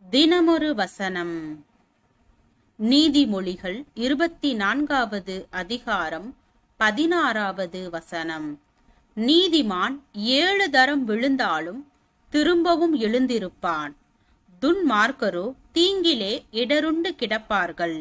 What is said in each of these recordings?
தினமொரு வசனம் நீதிமொழிகள் இருபத்தி நான்காவது அதிகாரம் பதினாறாவது வசனம் நீதிமான் ஏழு தரம் விழுந்தாலும் திரும்பவும் எழுந்திருப்பான் துன்மார்க்கரோ தீங்கிலே இடருண்டு கிடப்பார்கள்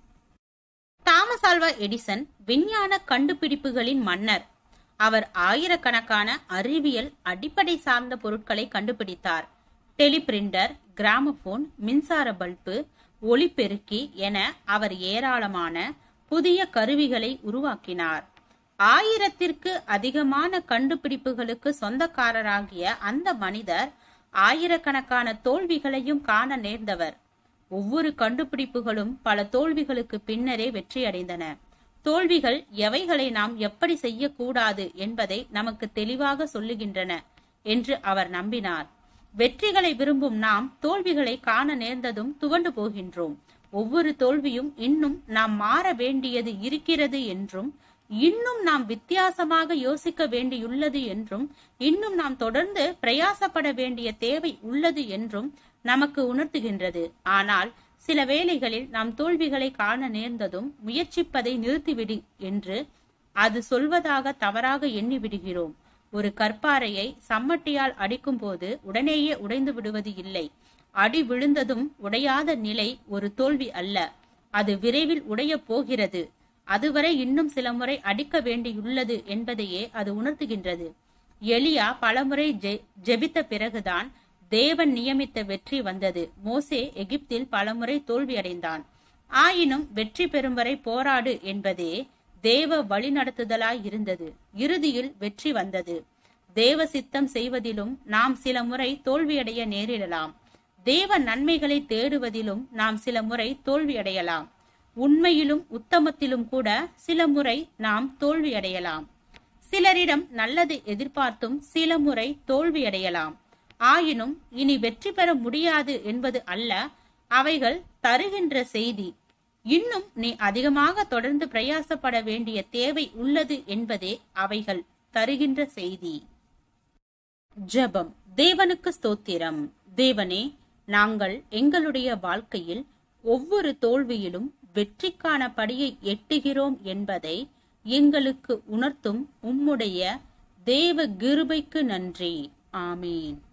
தாமஸ் ஆல்வா எடிசன் விஞ்ஞான கண்டுபிடிப்புகளின் மன்னர் அவர் ஆயிரக்கணக்கான அறிவியல் அடிப்படை சார்ந்த பொருட்களை கண்டுபிடித்தார் டெலிபிரிண்டர் கிராமபோன் மின்சார பல்பு ஒளிபெருக்கி என அவர் ஏராளமான புதிய கருவிகளை உருவாக்கினார் ஆயிரத்திற்கு அதிகமான கண்டுபிடிப்புகளுக்கு சொந்தக்காரராகிய அந்த மனிதர் ஆயிரக்கணக்கான தோல்விகளையும் காண நேர்ந்தவர் ஒவ்வொரு கண்டுபிடிப்புகளும் பல தோல்விகளுக்கு பின்னரே வெற்றியடைந்தன தோல்விகள் எவைகளை நாம் எப்படி செய்யக்கூடாது என்பதை நமக்கு தெளிவாக சொல்லுகின்றன என்று அவர் நம்பினார் வெற்றிகளை விரும்பும் நாம் தோல்விகளை காண நேர்ந்ததும் துவண்டு போகின்றோம் ஒவ்வொரு தோல்வியும் இன்னும் நாம் மாற வேண்டியது இருக்கிறது என்றும் இன்னும் நாம் வித்தியாசமாக யோசிக்க வேண்டியுள்ளது என்றும் இன்னும் நாம் தொடர்ந்து பிரயாசப்பட வேண்டிய தேவை உள்ளது என்றும் நமக்கு உணர்த்துகின்றது ஆனால் சில வேளைகளில் நாம் தோல்விகளை காண நேர்ந்ததும் முயற்சிப்பதை நிறுத்திவிடு என்று அது சொல்வதாக தவறாக எண்ணி விடுகிறோம் ஒரு கற்பாறையை சம்மட்டியால் அடிக்கும் போது உடனேயே உடைந்து விடுவது இல்லை அடி விழுந்ததும் உடையாத நிலை ஒரு தோல்வி அல்ல அது விரைவில் உடைய போகிறது அதுவரை இன்னும் சில முறை அடிக்க வேண்டியுள்ளது என்பதையே அது உணர்த்துகின்றது எலியா பலமுறை ஜெபித்த பிறகுதான் தேவன் நியமித்த வெற்றி வந்தது மோசே எகிப்தில் பலமுறை தோல்வியடைந்தான் ஆயினும் வெற்றி பெறும் வரை போராடு என்பதே தேவ வழிநடத்துதலாய் இருந்தது இறுதியில் வெற்றி வந்தது தேவ சித்தம் செய்வதிலும் நாம் சில முறை தோல்வியடைய நேரிடலாம் தேவ நன்மைகளை தேடுவதிலும் நாம் சில முறை தோல்வியடையலாம் உண்மையிலும் உத்தமத்திலும் கூட சில முறை நாம் தோல்வியடையலாம் சிலரிடம் நல்லது எதிர்பார்த்தும் சில முறை தோல்வியடையலாம் ஆயினும் இனி வெற்றி பெற முடியாது என்பது அல்ல அவைகள் தருகின்ற செய்தி இன்னும் நீ அதிகமாக தொடர்ந்து பிரயாசப்பட வேண்டிய தேவை உள்ளது என்பதே அவைகள் தருகின்ற செய்தி ஜபம் தேவனுக்கு ஸ்தோத்திரம் தேவனே நாங்கள் எங்களுடைய வாழ்க்கையில் ஒவ்வொரு தோல்வியிலும் வெற்றிக்கான படியை எட்டுகிறோம் என்பதை எங்களுக்கு உணர்த்தும் உம்முடைய தேவ கிருபைக்கு நன்றி ஆமீன்